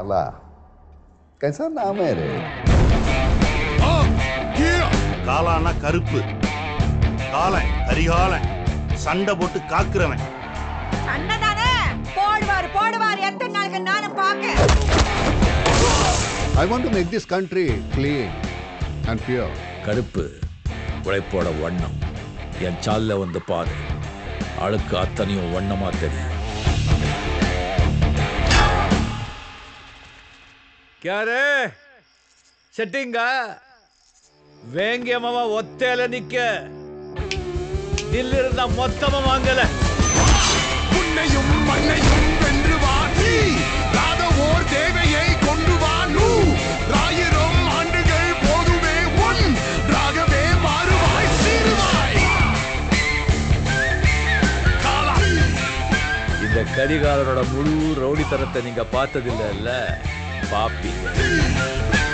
काला कैसा नाम है रे காலானா கருப்பு காலன் கரிகாலன் சண்டை போட்டு காக்குறவன் அண்ணதானே போடுவாரு போடுவாரு எத்தனை நாளுக்கு நானும் பாக்க I want to make this country clean and pure. கருப்பு உழைப்போட வண்ணம் என் சால்ல வந்து பாரு அழுக்கு அத்தனையும் வண்ணமா தெரியும் ಕ್ಯಾರೇ ಸೆಟ್ಟಿಂಗ வேங்கியமாவா ஒத்தையில நிக்க தில்லிருந்த மொத்தமா வாங்கல உன்னையும் மண்ணையும் வென்று வா நீ ராத ஓர் தேவையை கொண்டு வா நூ ஆயிரம் ஆண்டுகள் போதுமே உன் ராகவே மாறுவாய் சீருவாய் காலா இந்த கரிகாலனோட முழு ரவுடித்தனத்தை நீங்க பார்த்ததில்ல இல்ல பாப்பீங்க